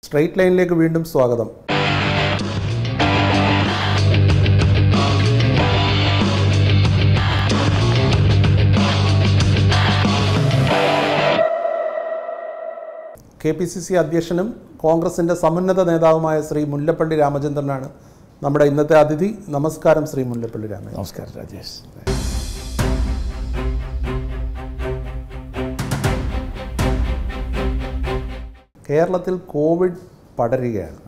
Straight ലൈനിലേക്ക് വീണ്ടും സ്വാഗതം കെ പി സി സി അധ്യക്ഷനും കോൺഗ്രസിൻ്റെ സമുന്നത നേതാവുമായ ശ്രീ മുല്ലപ്പള്ളി രാമചന്ദ്രനാണ് നമ്മുടെ ഇന്നത്തെ അതിഥി നമസ്കാരം ശ്രീ മുല്ലപ്പള്ളി രാമചന്ദ്രൻ നമസ്കാരം രാജേഷ് കേരളത്തിൽ കോവിഡ് പടരുകയാണ്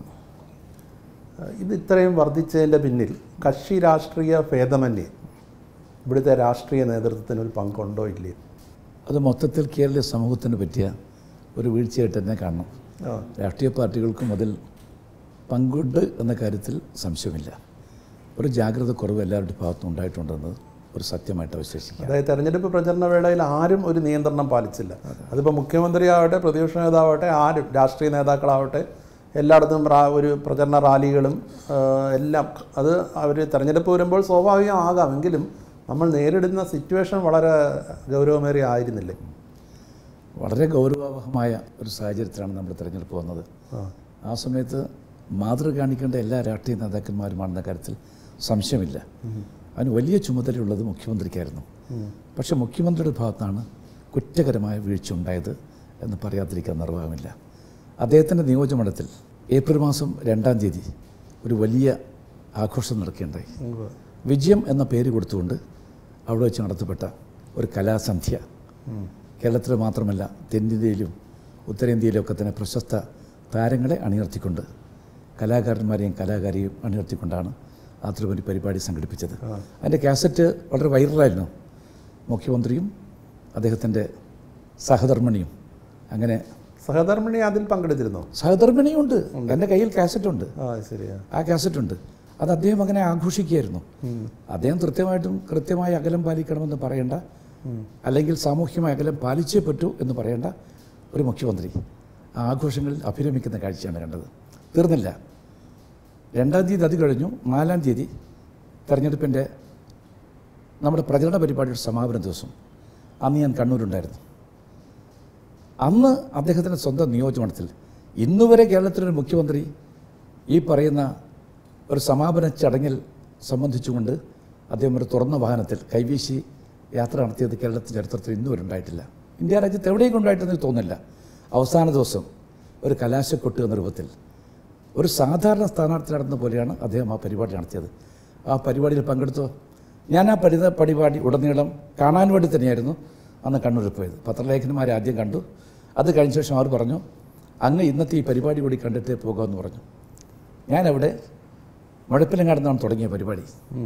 ഏഹ് ഇത് ഇത്രയും വർദ്ധിച്ചതിൻ്റെ പിന്നിൽ കക്ഷി രാഷ്ട്രീയ ഭേദമന്യേ ഇവിടുത്തെ രാഷ്ട്രീയ നേതൃത്വത്തിന് ഒരു പങ്കുണ്ടോ ഇല്ലേ അത് മൊത്തത്തിൽ കേരളീയ സമൂഹത്തിന് പറ്റിയ ഒരു വീഴ്ചയായിട്ട് തന്നെ കാണണം ആ, രാഷ്ട്രീയ പാർട്ടികൾക്കും അതിൽ പങ്കുണ്ട് എന്ന കാര്യത്തിൽ സംശയമില്ല ഒരു ജാഗ്രത കുറവ് എല്ലാവരുടെ ഭാഗത്തും ഉണ്ടായിട്ടുണ്ടെന്ന് ഒരു സത്യമായിട്ട് അവശേഷിക്കാം അതായത് തെരഞ്ഞെടുപ്പ് പ്രചരണ വേളയിൽ ആരും ഒരു നിയന്ത്രണം പാലിച്ചില്ല അതിപ്പോൾ മുഖ്യമന്ത്രിയാവട്ടെ പ്രതിപക്ഷ നേതാവട്ടെ ആരും രാഷ്ട്രീയ നേതാക്കളാവട്ടെ എല്ലായിടത്തും റാ- ഒരു പ്രചരണ റാലികളും ഏഹ് എല്ലാം അത് അവർ തെരഞ്ഞെടുപ്പ് വരുമ്പോൾ സ്വാഭാവികമാകാം എങ്കിലും നമ്മൾ നേരിടുന്ന സിറ്റുവേഷൻ വളരെ ഗൗരവമേറിയ ആയിരുന്നില്ലേ വളരെ ഗൗരവവഹമായ ഒരു സാഹചര്യത്തിലാണ് നമ്മൾ തിരഞ്ഞെടുപ്പ് വന്നത് ആ ആ സമയത്ത് മാതൃക കാണിക്കേണ്ട എല്ലാ രാഷ്ട്രീയ നേതാക്കന്മാരുമാണെന്ന കാര്യത്തിൽ സംശയമില്ല അതിന് വലിയ ചുമതലയുള്ളത് മുഖ്യമന്ത്രിക്കായിരുന്നു പക്ഷെ മുഖ്യമന്ത്രിയുടെ ഭാഗത്താണ് കുറ്റകരമായ വീഴ്ച ഉണ്ടായത് എന്ന് പറയാതിരിക്കാൻ നിർവാഹമില്ല അദ്ദേഹത്തിൻ്റെ നിയോജകമണ്ഡലത്തിൽ ഏപ്രിൽ മാസം രണ്ടാം തീയതി ഒരു വലിയ ആഘോഷം നടക്കുകയുണ്ടായി ഉവ്വ്. വിജയം എന്ന പേര് കൊടുത്തുകൊണ്ട് അവിടെ വെച്ച് നടത്തപ്പെട്ട ഒരു കലാസന്ധ്യ കേരളത്തിൽ മാത്രമല്ല തെന്നിന്ത്യയിലും ഉത്തരേന്ത്യയിലും ഒക്കെ തന്നെ പ്രശസ്ത താരങ്ങളെ അണിനിർത്തിക്കൊണ്ട് കലാകാരന്മാരെയും കലാകാരിയും അണിനിർത്തിക്കൊണ്ടാണ് അത്തരമൊരു പരിപാടി സംഘടിപ്പിച്ചത് അതിൻ്റെ കാസറ്റ് വളരെ വൈറലായിരുന്നു മുഖ്യമന്ത്രിയും അദ്ദേഹത്തിൻ്റെ സഹധർമ്മിണിയും അങ്ങനെ സഹധർമ്മിണി അതിൽ പങ്കെടുത്തിരുന്നോ സഹധർമ്മിണിയും ഉണ്ട് എൻ്റെ കയ്യിൽ കാസറ്റുണ്ട് ആ ശരിയാ ആ കാസറ്റ് ഉണ്ട് അത് അദ്ദേഹം അങ്ങനെ ആഘോഷിക്കുകയായിരുന്നു അദ്ദേഹം കൃത്യമായിട്ടും കൃത്യമായി അകലം പാലിക്കണമെന്ന് പറയേണ്ട അല്ലെങ്കിൽ സാമൂഹ്യമായ അകലം പാലിച്ചേ പറ്റൂ എന്ന് പറയേണ്ട ഒരു മുഖ്യമന്ത്രി ആ ആഘോഷങ്ങളിൽ അഭിരമിക്കുന്ന കാഴ്ചയാണ് കണ്ടത് തീർന്നില്ല രണ്ടാം തീയതി അത് കഴിഞ്ഞു നാലാം തീയതി തെരഞ്ഞെടുപ്പിൻ്റെ നമ്മുടെ പ്രചരണ പരിപാടിയുടെ സമാപന ദിവസം അന്ന് ഞാൻ കണ്ണൂരുണ്ടായിരുന്നു അന്ന് അദ്ദേഹത്തിൻ്റെ സ്വന്തം നിയോജകമണ്ഡലത്തിൽ ഇന്നുവരെ കേരളത്തിലൊരു മുഖ്യമന്ത്രി ഈ പറയുന്ന ഒരു സമാപന ചടങ്ങിൽ സംബന്ധിച്ചുകൊണ്ട് അദ്ദേഹം ഒരു തുറന്ന വാഹനത്തിൽ കൈവീശി യാത്ര നടത്തിയത് കേരളത്തിൻ്റെ ചരിത്രത്തിൽ ഇന്നുവരെ ഉണ്ടായിട്ടില്ല ഇന്ത്യ രാജ്യത്ത് എവിടെയും ഉണ്ടായിട്ടെന്ന് എനിക്ക് തോന്നുന്നില്ല അവസാന ദിവസം ഒരു കലാശക്കൊട്ട് എന്ന രൂപത്തിൽ ഒരു സാധാരണ സ്ഥാനാർത്ഥി നടന്ന പോലെയാണ് അദ്ദേഹം ആ പരിപാടി നടത്തിയത് ആ പരിപാടിയിൽ പങ്കെടുത്തോ ഞാൻ ആ പരിത പരിപാടി ഉടനീളം കാണാൻ വേണ്ടി തന്നെയായിരുന്നു അന്ന് കണ്ണൂരിൽ പോയത് പത്രലേഖനന്മാരെ ആദ്യം കണ്ടു അത് കഴിഞ്ഞ ശേഷം അവർ പറഞ്ഞു അങ്ങ് ഇന്നത്തെ ഈ പരിപാടി കൂടി കണ്ടിട്ടേ പോകാമെന്ന് പറഞ്ഞു ഞാനവിടെ മുഴപ്പിലങ്ങാട് നിന്നാണ് തുടങ്ങിയ പരിപാടി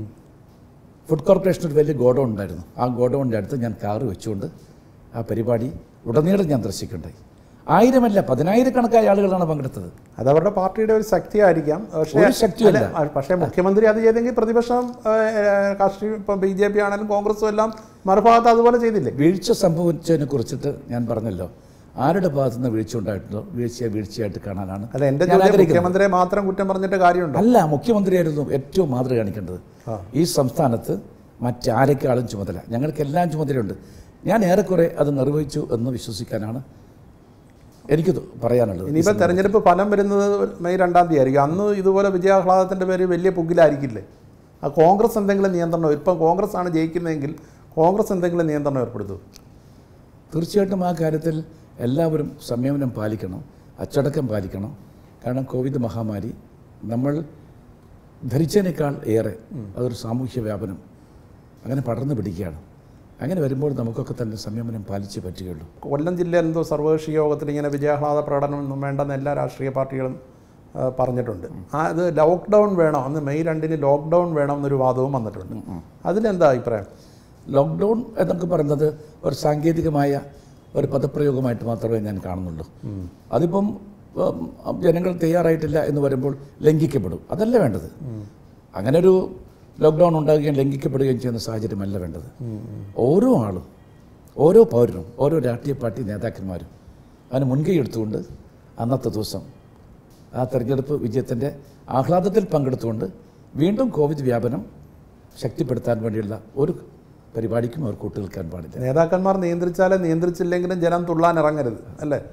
ഫുഡ് കോർപ്പറേഷൻ ഒരു വലിയ ഗോഡൗൺ ഉണ്ടായിരുന്നു ആ ഗോഡൗണിൻ്റെ അടുത്ത് ഞാൻ കാറ് വെച്ചുകൊണ്ട് ആ പരിപാടി ഉടനീളം ഞാൻ ദർശിക്കുകയുണ്ടായി ആയിരമല്ല പതിനായിരക്കണക്കായ ആളുകളാണ് പങ്കെടുത്തത് അത് അവരുടെ പാർട്ടിയുടെ ഒരു ശക്തിയായിരിക്കാം പക്ഷേ ഒരു ശക്തിയുമില്ല. അല്ല, പക്ഷേ മുഖ്യമന്ത്രി അത് ചെയ്തെങ്കിൽ പ്രതിപക്ഷം രാഷ്ട്രീയ ഇപ്പം ബി ജെ പി ആണെങ്കിലും കോൺഗ്രസും എല്ലാം മറുഭാഗത്ത് അതുപോലെ ചെയ്തില്ലേ വീഴ്ച സംഭവിച്ചതിനെ കുറിച്ചിട്ട് ഞാൻ പറഞ്ഞല്ലോ ആരുടെ ഭാഗത്തു നിന്ന് വീഴ്ച ഉണ്ടായിട്ടുണ്ടോ വീഴ്ചയെ വീഴ്ചയായിട്ട് കാണാനാണ് അല്ല എൻ്റെ ഞാൻ ചോദ്യം ആഗ്രഹിക്കുന്നത്. മുഖ്യമന്ത്രിയെ മാത്രം കുറ്റം പറഞ്ഞിട്ട് കാര്യമുണ്ടോ അല്ല മുഖ്യമന്ത്രിയായിരുന്നു ഏറ്റവും മാതൃക കാണിക്കേണ്ടത് ആ. ഈ സംസ്ഥാനത്ത് മറ്റാരെക്കാളും ചുമതല ഞങ്ങൾക്കെല്ലാം ചുമതലയുണ്ട് ഞാൻ ഏറെക്കുറെ അത് നിർവഹിച്ചു എന്ന് വിശ്വസിക്കാനാണ് എനിക്ക് തോ- പറയാനുള്ളത് ഇനിയിപ്പോൾ തെരഞ്ഞെടുപ്പ് ഫലം വരുന്നത് മെയ് രണ്ടാം തീയതി ആയിരിക്കും അന്ന് ഇതുപോലെ വിജയാഹ്ലാദത്തിൻ്റെ പേര് വലിയ പുകിലായിരിക്കില്ലേ ആ കോൺഗ്രസ് എന്തെങ്കിലും നിയന്ത്രണം ഇപ്പം കോൺഗ്രസ് ആണ് ജയിക്കുന്നതെങ്കിൽ കോൺഗ്രസ് എന്തെങ്കിലും നിയന്ത്രണം ഏർപ്പെടുത്തും തീർച്ചയായിട്ടും ആ കാര്യത്തിൽ എല്ലാവരും സംയമനം പാലിക്കണം അച്ചടക്കം പാലിക്കണം കാരണം കോവിഡ് മഹാമാരി നമ്മൾ ധരിച്ചതിനേക്കാൾ ഏറെ അതൊരു സാമൂഹ്യ വ്യാപനം അങ്ങനെ പടർന്നു പിടിക്കുകയാണ് അങ്ങനെ വരുമ്പോൾ നമുക്കൊക്കെ തന്നെ സംയമനം പാലിച്ചേ പറ്റുകയുള്ളൂ കൊല്ലം ജില്ലയിൽ എന്തോ സർവകക്ഷി യോഗത്തിൽ ഇങ്ങനെ വിജയാഹ്ലാദ പ്രകടനമൊന്നും വേണ്ടെന്ന് എല്ലാ രാഷ്ട്രീയ പാർട്ടികളും ആ, പറഞ്ഞിട്ടുണ്ട് ആ അത് ലോക്ക്ഡൗൺ വേണം അന്ന് മെയ് രണ്ടിന് ലോക്ക്ഡൗൺ വേണം എന്നൊരു വാദവും വന്നിട്ടുണ്ട് അതിലെന്താ അഭിപ്രായം ലോക്ക്ഡൗൺ എന്നൊക്കെ പറയുന്നത് ഒരു സാങ്കേതികമായ ഒരു പദപ്രയോഗമായിട്ട് മാത്രമേ ഞാൻ കാണുന്നുള്ളൂ അതിപ്പം ഉം, ജനങ്ങൾ തയ്യാറായിട്ടില്ല എന്ന് വരുമ്പോൾ ലംഘിക്കപ്പെടും അതല്ല വേണ്ടത് അങ്ങനെ ഒരു ലോക്ക്ഡൗൺ ഉണ്ടാകുകയും ലംഘിക്കപ്പെടുകയും ചെയ്യുന്ന സാഹചര്യമല്ല വേണ്ടത് ഓരോ ആളും ഓരോ പൗരനും ഓരോ രാഷ്ട്രീയ പാർട്ടി നേതാക്കന്മാരും അതിന് മുൻകൈ എടുത്തുകൊണ്ട് അന്നത്തെ ദിവസം ആ തെരഞ്ഞെടുപ്പ് വിജയത്തിൻ്റെ ആഹ്ലാദത്തിൽ പങ്കെടുത്തുകൊണ്ട് വീണ്ടും കോവിഡ് വ്യാപനം ശക്തിപ്പെടുത്താൻ വേണ്ടിയുള്ള ഒരു പരിപാടിക്കും അവർ കൂട്ടുനിൽക്കാൻ പാടില്ല നേതാക്കന്മാർ നിയന്ത്രിച്ചാലേ നിയന്ത്രിച്ചില്ലെങ്കിലും ജനം തുള്ളാൻ ഇറങ്ങരുത് അല്ലേ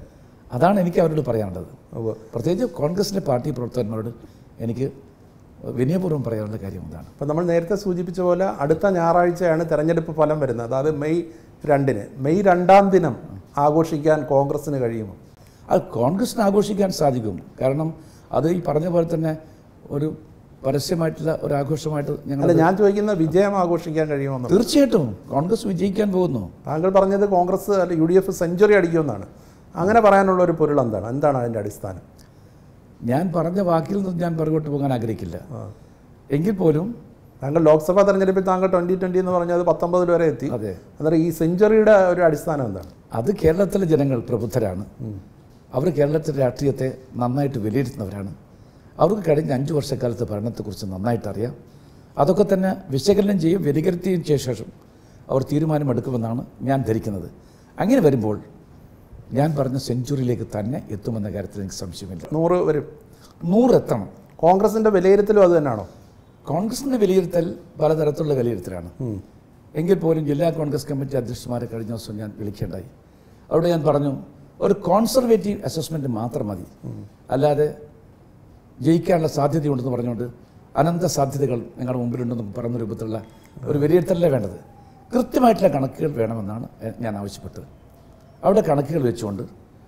അതാണ് എനിക്ക് അവരോട് പറയാനുള്ളത് ഉവ്വ്. പ്രത്യേകിച്ച് കോൺഗ്രസിൻ്റെ പാർട്ടി പ്രവർത്തകന്മാരോട് എനിക്ക് വിനയപൂർവ്വം പറയാനുള്ള കാര്യം അതാണ് അപ്പം നമ്മൾ നേരത്തെ സൂചിപ്പിച്ച പോലെ അടുത്ത ഞായറാഴ്ചയാണ് തെരഞ്ഞെടുപ്പ് ഫലം വരുന്നത് അതായത് മെയ് രണ്ടിന് മെയ് രണ്ടാം ദിനം ആഘോഷിക്കാൻ കോൺഗ്രസിന് കഴിയുമോ അത് കോൺഗ്രസിന് ആഘോഷിക്കാൻ സാധിക്കും കാരണം അത് ഈ പറഞ്ഞ പോലെ തന്നെ ഒരു പരസ്യമായിട്ടുള്ള ഒരു ആഘോഷമായിട്ട് ഞങ്ങൾ അല്ല ഞാൻ ചോദിക്കുന്ന വിജയം ആഘോഷിക്കാൻ കഴിയുമെന്ന് തീർച്ചയായിട്ടും കോൺഗ്രസ് വിജയിക്കാൻ പോകുന്നു താങ്കൾ പറഞ്ഞത് കോൺഗ്രസ് അല്ല യു ഡി എഫ് സെഞ്ചുറി അടിക്കുമെന്നാണ് അങ്ങനെ പറയാനുള്ള ഒരു പൊരുൾ എന്താണ് എന്താണ് അതിൻ്റെ അടിസ്ഥാനം ഞാൻ പറഞ്ഞ വാക്കിൽ നിന്ന് ഞാൻ പുറകോട്ട് പോകാൻ ആഗ്രഹിക്കില്ല എങ്കിൽ പോലും താങ്കൾ ലോക്സഭാ തെരഞ്ഞെടുപ്പിൽ താങ്കൾ ട്വന്റി ട്വന്റി എന്ന് പറഞ്ഞത് പത്തൊമ്പതിൽ വരെ എത്തി അതെ അന്നേരം ഈ സെഞ്ചുറിയുടെ ഒരു അടിസ്ഥാനം എന്താണ് അത് കേരളത്തിലെ ജനങ്ങൾ പ്രബുദ്ധരാണ് അവർ കേരളത്തിലെ രാഷ്ട്രീയത്തെ നന്നായിട്ട് വിലയിരുത്തുന്നവരാണ് അവർക്ക് കഴിഞ്ഞ അഞ്ച് വർഷക്കാലത്തെ ഭരണത്തെക്കുറിച്ച് നന്നായിട്ട് അറിയാം അതൊക്കെ തന്നെ വിശകലനം ചെയ്യും വിലയിരുത്തിയതിനു ശേഷം അവർ തീരുമാനമെടുക്കുമെന്നാണ് ഞാൻ ധരിക്കുന്നത് അങ്ങനെ വരുമ്പോൾ ഞാൻ പറഞ്ഞ സെഞ്ചുറിയിലേക്ക് തന്നെ എത്തുമെന്ന കാര്യത്തിൽ എനിക്ക് സംശയമില്ല നൂറ് വരും നൂറെത്തണം കോൺഗ്രസിന്റെ വിലയിരുത്തലും അത് തന്നെയാണോ കോൺഗ്രസിൻ്റെ വിലയിരുത്തൽ പലതരത്തിലുള്ള വിലയിരുത്തലാണ് എങ്കിൽ പോലും ജില്ലാ കോൺഗ്രസ് കമ്മിറ്റി അധ്യക്ഷന്മാരെ കഴിഞ്ഞ ദിവസം ഞാൻ വിളിക്കേണ്ടായി അവിടെ ഞാൻ പറഞ്ഞു ഒരു കോൺസർവേറ്റീവ് അസസ്മെൻറ്റ് മാത്രം മതി അല്ലാതെ ജയിക്കാനുള്ള സാധ്യതയുണ്ടെന്ന് പറഞ്ഞുകൊണ്ട് അനന്ത സാധ്യതകൾ നിങ്ങളുടെ മുമ്പിലുണ്ടെന്ന് പറയുന്ന രൂപത്തിലുള്ള ഒരു വിലയിരുത്തലല്ലേ വേണ്ടത് കൃത്യമായിട്ടുള്ള കണക്കുകൾ വേണമെന്നാണ് എ- ഞാൻ ആവശ്യപ്പെട്ടത് അവിടെ കണക്കുകൾ വെച്ചുകൊണ്ട്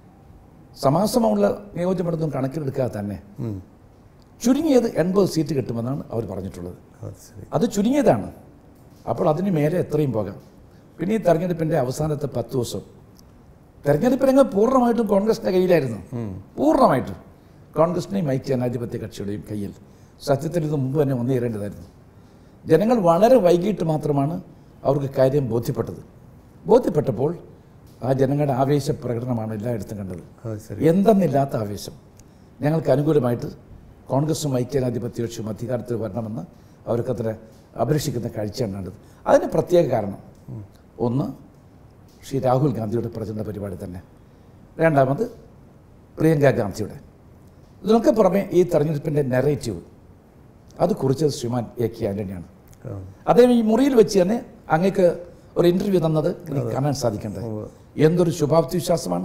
സമാസമുള്ള നിയോജകമണ്ഡലം കണക്കിലെടുക്കാതെ തന്നെ ചുരുങ്ങിയത് എൺപത് സീറ്റ് കിട്ടുമെന്നാണ് അവർ പറഞ്ഞിട്ടുള്ളത് അത് ശരി അത് ചുരുങ്ങിയതാണ് അപ്പോൾ അതിന് മേലെ എത്രയും പോകാം പിന്നെ ഈ തെരഞ്ഞെടുപ്പിൻ്റെ അവസാനത്തെ പത്ത് ദിവസം തെരഞ്ഞെടുപ്പ് രംഗം പൂർണ്ണമായിട്ടും കോൺഗ്രസിൻ്റെ കയ്യിലായിരുന്നു പൂർണ്ണമായിട്ടും കോൺഗ്രസിൻ്റെയും ഐക്യ ജനാധിപത്യ കക്ഷിയുടെയും കയ്യിൽ സത്യത്തിൽ ഇത് മുമ്പ് തന്നെ വന്നു ചേരേണ്ടതായിരുന്നു ജനങ്ങൾ വളരെ വൈകിട്ട് മാത്രമാണ് അവർക്ക് കാര്യം ബോധ്യപ്പെട്ടത് ബോധ്യപ്പെട്ടപ്പോൾ ആ ജനങ്ങളുടെ ആവേശ പ്രകടനമാണ് എല്ലായിടത്തും കണ്ടത് അത് ശരി എന്തെന്നില്ലാത്ത ആവേശം ഞങ്ങൾക്ക് അനുകൂലമായിട്ട് കോൺഗ്രസും ഐക്യജനാധിപത്യ കക്ഷിയും അധികാരത്തിൽ വരണമെന്ന് അവർക്കത്ര അഭിലഷിക്കുന്ന കാഴ്ചയാണ് കണ്ടത് അതിന് പ്രത്യേക കാരണം ഒന്ന് ശ്രീ രാഹുൽ ഗാന്ധിയുടെ പ്രചരണ പരിപാടി തന്നെ രണ്ടാമത് പ്രിയങ്ക ഗാന്ധിയുടെ ഇതിനൊക്കെ പുറമെ ഈ തെരഞ്ഞെടുപ്പിൻ്റെ നെറേറ്റീവ് അത് കുറിച്ചത് ശ്രീമാൻ എ കെ ആന്റണിയാണ് ആ. അദ്ദേഹം ഈ മുറിയിൽ വെച്ച് തന്നെ അങ്ങക്ക് ഒരു ഇന്റർവ്യൂ തന്നത് എനിക്ക് കാണാൻ സാധിക്കേണ്ടത് എന്തൊരു ശുഭാപ്തി വിശ്വാസമാണ്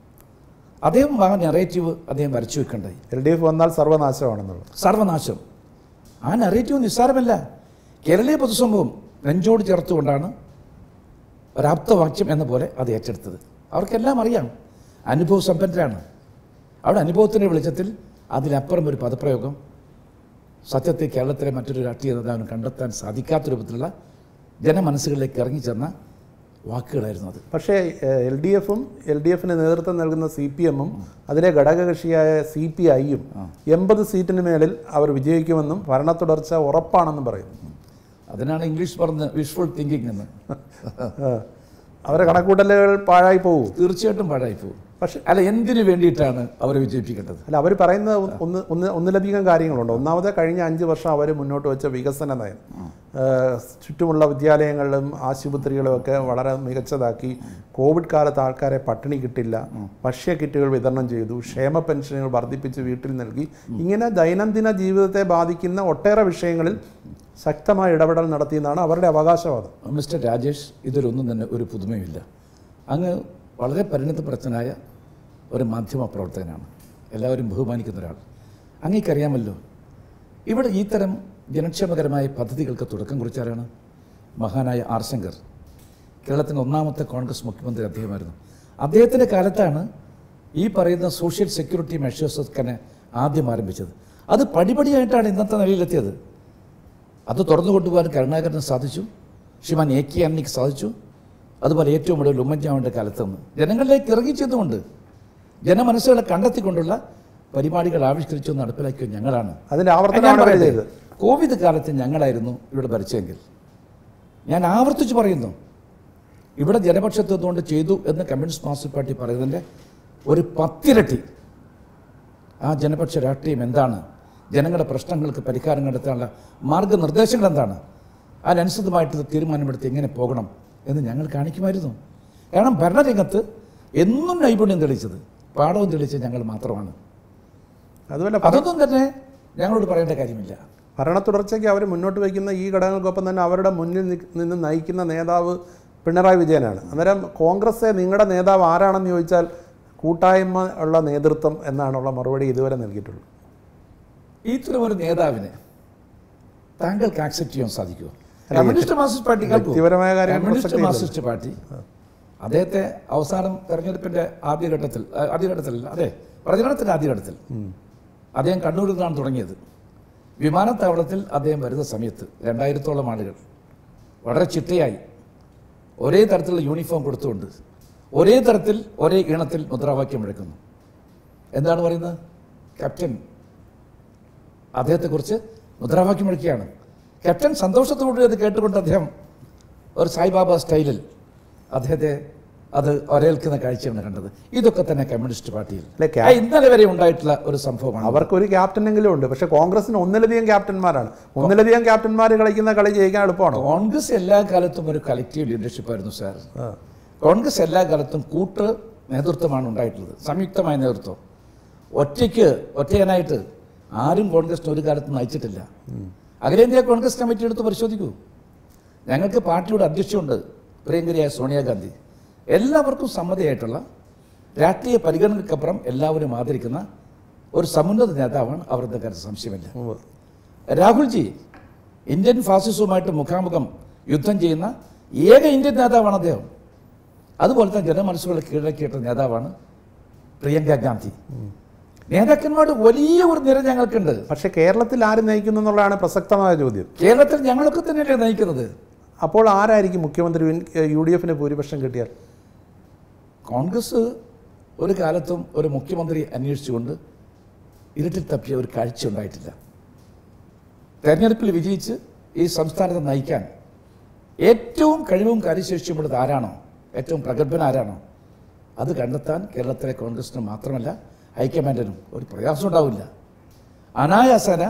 അദ്ദേഹം ആ നെറേറ്റീവ് അദ്ദേഹം വരച്ചു വെക്കേണ്ടായി എൽ ഡി എഫ് വന്നാൽ സർവനാശമാണെന്നുള്ളത് സർവനാശം ആ നെറേറ്റീവ് നിസ്സാരമല്ല കേരളീയ പൊതുസമൂഹം നെഞ്ചോട് ചേർത്തുകൊണ്ടാണ് ഒരാപ്തവാക്യം എന്ന പോലെ അത് ഏറ്റെടുത്തത് അവർക്കെല്ലാം അറിയാം അനുഭവ സമ്പന്നരാണ് അവിടെ അനുഭവത്തിൻ്റെ വെളിച്ചത്തിൽ അതിലപ്പുറം ഒരു പദപ്രയോഗം സത്യത്തെ കേരളത്തിലെ മറ്റൊരു രാഷ്ട്രീയ നേതാവിന് കണ്ടെത്താൻ സാധിക്കാത്ത രൂപത്തിലുള്ള ജനമനസ്സുകളിലേക്ക് ഇറങ്ങിച്ചെന്ന വാക്കുകളായിരുന്നു അത് പക്ഷേ എൽ ഡി എഫും എൽ ഡി എഫിന് നേതൃത്വം നൽകുന്ന സി പി എമ്മും അതിലെ ഘടകകക്ഷിയായ സി പി ഐയും എൺപത് സീറ്റിന് മേളിൽ അവർ വിജയിക്കുമെന്നും ഭരണ തുടർച്ച ഉറപ്പാണെന്നും പറയുന്നു അതിനാണ് ഇംഗ്ലീഷ് പറഞ്ഞ വിഷ്വൽ തിങ്കിങ് എന്ന് ആ. അവരെ കണക്കൂട്ടലുകൾ പാഴായി പോകും തീർച്ചയായിട്ടും പാഴായി പോകും പക്ഷെ അല്ല എന്തിനു വേണ്ടിയിട്ടാണ് അവരെ വിജയിപ്പിക്കേണ്ടത് അല്ല അവർ പറയുന്ന ഒന്ന് ഒന്ന് ഒന്നിലധികം കാര്യങ്ങളുണ്ട് ഒന്നാമത് കഴിഞ്ഞ അഞ്ച് വർഷം അവർ മുന്നോട്ട് വെച്ച വികസന നയം ഏഹ് ചുറ്റുമുള്ള വിദ്യാലയങ്ങളിലും ആശുപത്രികളും ഒക്കെ വളരെ മികച്ചതാക്കി കോവിഡ് കാലത്ത് ആൾക്കാരെ പട്ടിണി കിട്ടില്ല ഭക്ഷ്യ കിറ്റുകൾ വിതരണം ചെയ്തു ക്ഷേമ പെൻഷനുകൾ വർദ്ധിപ്പിച്ച് വീട്ടിൽ നൽകി ഇങ്ങനെ ദൈനംദിന ജീവിതത്തെ ബാധിക്കുന്ന ഒട്ടേറെ വിഷയങ്ങളിൽ ശക്തമായ ഇടപെടൽ നടത്തിയെന്നാണ് അവരുടെ അവകാശവാദം മിസ്റ്റർ രാജേഷ് ഇതിലൊന്നും തന്നെ ഒരു പുതുമയുമില്ല അങ്ങ് വളരെ പരിണിതപ്രജ്ഞനായ ഒരു മാധ്യമ പ്രവർത്തകനാണ് എല്ലാവരും ബഹുമാനിക്കുന്ന ഒരാൾ അങ്ങേക്കറിയാമല്ലോ ഇവിടെ ഈ തരം ജനക്ഷേമകരമായ പദ്ധതികൾക്ക് തുടക്കം കുറിച്ചാരാണ് മഹാനായ ആർ ശങ്കർ കേരളത്തിൻ്റെ ഒന്നാമത്തെ കോൺഗ്രസ് മുഖ്യമന്ത്രി അദ്ദേഹമായിരുന്നു അദ്ദേഹത്തിൻ്റെ കാലത്താണ് ഈ പറയുന്ന സോഷ്യൽ സെക്യൂരിറ്റി മെഷേഴ്സ് ഒക്കെ ആദ്യം ആരംഭിച്ചത് അത് പടിപടിയായിട്ടാണ് ഇന്നത്തെ നിലയിലെത്തിയത് അത് തുറന്നു കൊണ്ടുപോകാൻ കരുണാകരന് സാധിച്ചു ശ്രീമാൻ എ കെ ആന്റണിക്ക് സാധിച്ചു അതുപോലെ ഏറ്റവും ഒടുവിൽ ഉമ്മൻചാണ്ടിൻ്റെ കാലത്ത് നിന്ന് ജനങ്ങളിലേക്ക് ഇറങ്ങി ചെന്നുകൊണ്ട് ജനമനസ്സുകളെ കണ്ടെത്തിക്കൊണ്ടുള്ള പരിപാടികൾ ആവിഷ്കരിച്ചു നടപ്പിലാക്കിയത് ഞങ്ങളാണ് അതിന്റെ ഞാൻ ആവർത്തനമാണ് ഇവർ പറയട്ടെ, ചെയ്തത് കോവിഡ് കാലത്ത് ഞങ്ങളായിരുന്നു ഇവിടെ ഭരിച്ചെങ്കിൽ ഞാൻ ആവർത്തിച്ച് പറയുന്നു ഇവിടെ ജനപക്ഷത്വത്തോണ്ട് ചെയ്തു എന്ന് കമ്മ്യൂണിസ്റ്റ് മാർക്സിസ്റ്റ് പാർട്ടി പറയുന്നതിൻ്റെ ഒരു പത്തിരട്ടി ആ ജനപക്ഷ രാഷ്ട്രീയം എന്താണ് ജനങ്ങളുടെ പ്രശ്നങ്ങൾക്ക് പരിഹാരം കണ്ടെത്താനുള്ള മാർഗനിർദ്ദേശങ്ങൾ എന്താണ് അതിനനുസൃതമായിട്ട് തീരുമാനമെടുത്ത് എങ്ങനെ പോകണം എന്ന് ഞങ്ങൾ കാണിക്കുമായിരുന്നു കാരണം ഭരണരംഗത്ത് എന്നും നൈപുണ്യം തെളിയിച്ചത് പാഠവും തെളിയിച്ചത് ഞങ്ങൾ മാത്രമാണ് അതുപോലെ അതൊന്നും തന്നെ ഞങ്ങളോട് പറയേണ്ട കാര്യമില്ല ഭരണ തുടർച്ചയ്ക്ക് അവർ മുന്നോട്ട് വയ്ക്കുന്ന ഈ ഘടകങ്ങൾക്കൊപ്പം തന്നെ അവരുടെ മുന്നിൽ നി- നിന്ന് നയിക്കുന്ന നേതാവ് പിണറായി വിജയനാണ് അന്നേരം കോൺഗ്രസ് നിങ്ങളുടെ നേതാവ് ആരാണെന്ന് ചോദിച്ചാൽ കൂട്ടായ്മ ഉള്ള നേതൃത്വം എന്നാണുള്ള മറുപടി ഇതുവരെ നൽകിയിട്ടുള്ളത് ഇത്തരം ഒരു നേതാവിനെ താങ്കൾക്ക് ആക്സെപ്റ്റ് ചെയ്യാൻ സാധിക്കുമോ കമ്മ്യൂണിസ്റ്റ് മാർക്സിസ്റ്റ് പാർട്ടിക്കാർക്ക് വ്യക്തിപരമായ കാര്യം കമ്മ്യൂണിസ്റ്റ് മാർക്സിസ്റ്റ് പാർട്ടി അദ്ദേഹത്തെ അവസാനം തെരഞ്ഞെടുപ്പിന്റെ ആദ്യഘട്ടത്തിൽ ആ, ആദ്യഘട്ടത്തിലല്ല അതെ പ്രചരണത്തിന്റെ ആദ്യഘട്ടത്തിൽ അദ്ദേഹം കണ്ണൂരിൽ നിന്നാണ് തുടങ്ങിയത് വിമാനത്താവളത്തിൽ അദ്ദേഹം വരുന്ന സമയത്ത് രണ്ടായിരത്തോളം ആളുകൾ വളരെ ചിട്ടയായി ഒരേ തരത്തിലുള്ള യൂണിഫോം കൊടുത്തുകൊണ്ട് ഒരേ തരത്തിൽ ഒരേ ഈണത്തിൽ മുദ്രാവാക്യം എടുക്കുന്നു എന്താണ് പറയുന്നത് ക്യാപ്റ്റൻ അദ്ദേഹത്തെക്കുറിച്ച് മുദ്രാവാക്യം വിളിക്കുകയാണ് ക്യാപ്റ്റൻ സന്തോഷത്തോടെ അത് കേട്ടുകൊണ്ട് അദ്ദേഹം ഒരു സായിബാബ സ്റ്റൈലിൽ അദ്ദേഹത്തെ അത് ഒരേൽക്കുന്ന കാഴ്ചയാണ് കണ്ടത് ഇതൊക്കെ തന്നെ കമ്മ്യൂണിസ്റ്റ് പാർട്ടിയിൽ അല്ലെ, ആ, ഇന്നലെ വരെ ഉണ്ടായിട്ടുള്ള ഒരു സംഭവമാണ് അവർക്ക് ഒരു ക്യാപ്റ്റനെങ്കിലും ഉണ്ട് പക്ഷേ കോൺഗ്രസിന് ഒന്നിലധികം ക്യാപ്റ്റന്മാരാണ് ഒന്നിലധികം ക്യാപ്റ്റന്മാർ കളിക്കുന്ന കളി ജയിക്കാൻ എളുപ്പമാണോ കോൺഗ്രസ് എല്ലാ കാലത്തും ഒരു കളക്റ്റീവ് ലീഡർഷിപ്പ് ആയിരുന്നു സാർ ആ. കോൺഗ്രസ് എല്ലാ കാലത്തും കൂട്ട് നേതൃത്വമാണ് ഉണ്ടായിട്ടുള്ളത് സംയുക്തമായ നേതൃത്വം ഒറ്റയ്ക്ക് ഒറ്റയനായിട്ട് ആരും കോൺഗ്രസിന് ഒരു കാലത്തും നയിച്ചിട്ടില്ല അഖിലേന്ത്യാ കോൺഗ്രസ് കമ്മിറ്റി എടുത്ത് പരിശോധിക്കൂ ഞങ്ങൾക്ക് പാർട്ടിയുടെ അധ്യക്ഷയുണ്ട് പ്രിയങ്കരിയായ സോണിയാഗാന്ധി എല്ലാവർക്കും സമ്മതിയായിട്ടുള്ള രാഷ്ട്രീയ പരിഗണനയ്ക്കപ്പുറം എല്ലാവരും ആദരിക്കുന്ന ഒരു സമുന്നത നേതാവാണ് അവരുടെ കാര്യത്തിൽ സംശയമില്ല ഉവ്വ്. രാഹുൽജി ഇന്ത്യൻ ഫാസിസവുമായിട്ട് മുഖാമുഖം യുദ്ധം ചെയ്യുന്ന ഏക ഇന്ത്യൻ നേതാവാണ് അദ്ദേഹം അതുപോലെ തന്നെ ജനമനസ്സുകളെ കീഴടക്കിയിട്ട നേതാവാണ് പ്രിയങ്ക ഗാന്ധി നേതാക്കന്മാരുടെ വലിയ ഒരു നിര ഞങ്ങൾക്കുണ്ട് പക്ഷേ കേരളത്തിൽ ആര് നയിക്കുന്നു എന്നുള്ളതാണ് പ്രസക്തമായ ചോദ്യം കേരളത്തിൽ ഞങ്ങളൊക്കെ തന്നെയല്ലേ നയിക്കുന്നത് അപ്പോൾ ആരായിരിക്കും മുഖ്യമന്ത്രി യു ഡി എഫിന് ഭൂരിപക്ഷം കിട്ടിയാൽ കോൺഗ്രസ് ഒരു കാലത്തും ഒരു മുഖ്യമന്ത്രി അന്വേഷിച്ചുകൊണ്ട് ഇരുട്ടിൽ തപ്പിയ ഒരു കാഴ്ച ഉണ്ടായിട്ടില്ല തെരഞ്ഞെടുപ്പിൽ വിജയിച്ച് ഈ സംസ്ഥാനത്തെ നയിക്കാൻ ഏറ്റവും കഴിവും കാര്യശേഷിയുമുള്ളത് ആരാണോ ഏറ്റവും പ്രഗത്ഭൻ ആരാണോ അത് കണ്ടെത്താൻ കേരളത്തിലെ കോൺഗ്രസിന് മാത്രമല്ല ഹൈക്കമാൻഡിനും ഒരു പ്രയാസം ഉണ്ടാവില്ല അനായാസന